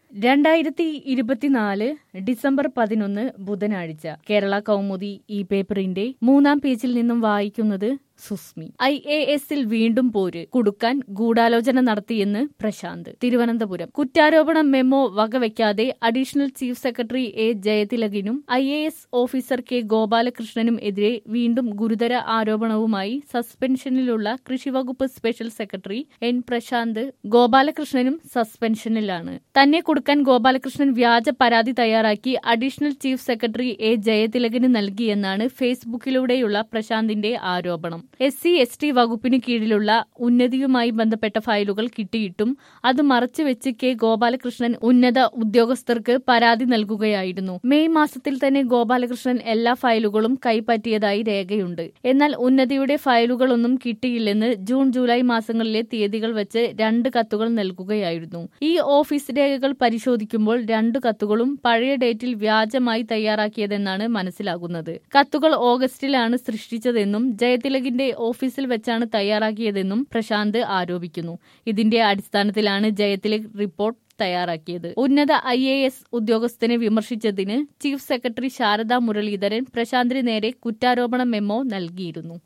രണ്ടായിരത്തി ഇരുപത്തിനാല് ഡിസംബർ പതിനൊന്ന് ബുധനാഴ്ച കേരള കൗമുദി ഈ പേപ്പറിന്റെ മൂന്നാം പേജിൽ നിന്നും വായിക്കുന്നത് സുസ്മി ഐ എ എസിൽ വീണ്ടും പോര് കുടുക്കാൻ ഗൂഢാലോചന നടത്തിയെന്ന് പ്രശാന്ത് തിരുവനന്തപുരം കുറ്റാരോപണ മെമ്മോ വകവയ്ക്കാതെ അഡീഷണൽ ചീഫ് സെക്രട്ടറി എ ജയതിലകിനും I A S officer K ഗോപാലകൃഷ്ണനും എതിരെ വീണ്ടും ഗുരുതര ആരോപണവുമായി സസ്പെൻഷനിലുള്ള കൃഷിവകുപ്പ് സ്പെഷ്യൽ സെക്രട്ടറി എൻ പ്രശാന്ത് ഗോപാലകൃഷ്ണനും സസ്പെൻഷനിലാണ് തന്നെ കൊടുക്കാൻ ഗോപാലകൃഷ്ണൻ വ്യാജ പരാതി തയ്യാറാക്കി അഡീഷണൽ ചീഫ് സെക്രട്ടറി എ ജയതിലകിന് നൽകിയെന്നാണ് ഫേസ്ബുക്കിലൂടെയുള്ള പ്രശാന്തിന്റെ ആരോപണം എസ് സി എസ് ടി വകുപ്പിന് കീഴിലുള്ള ഉന്നതിയുമായി ബന്ധപ്പെട്ട ഫയലുകൾ കിട്ടിയിട്ടും അത് മറച്ചുവെച്ച് കെ ഗോപാലകൃഷ്ണൻ ഉന്നത ഉദ്യോഗസ്ഥർക്ക് പരാതി നൽകുകയായിരുന്നു മെയ് മാസത്തിൽ തന്നെ ഗോപാലകൃഷ്ണൻ എല്ലാ ഫയലുകളും കൈപ്പറ്റിയതായി രേഖയുണ്ട് എന്നാൽ ഉന്നതിയുടെ ഫയലുകളൊന്നും കിട്ടിയില്ലെന്ന് ജൂൺ ജൂലൈ മാസങ്ങളിലെ തീയതികൾ വെച്ച് രണ്ട് കത്തുകൾ നൽകുകയായിരുന്നു ഈ ഓഫീസ് രേഖകൾ പരിശോധിക്കുമ്പോൾ രണ്ട് കത്തുകളും പഴയ ഡേറ്റിൽ വ്യാജമായി തയ്യാറാക്കിയതെന്നാണ് മനസ്സിലാകുന്നത് കത്തുകൾ ഓഗസ്റ്റിലാണ് സൃഷ്ടിച്ചതെന്നും ജയതിലകിന്റെ ഓഫീസിൽ വെച്ചാണ് തയ്യാറാക്കിയതെന്നും പ്രശാന്ത് ആരോപിക്കുന്നു ഇതിന്റെ അടിസ്ഥാനത്തിലാണ് ജയതിലക് റിപ്പോർട്ട് തയ്യാറാക്കിയത് ഉന്നത ഐ എ എസ് ഉദ്യോഗസ്ഥനെ വിമർശിച്ചതിന് ചീഫ് സെക്രട്ടറി ശാരദാ മുരളീധരൻ പ്രശാന്തിന് നേരെ കുറ്റാരോപണ മെമ്മോ നൽകിയിരുന്നു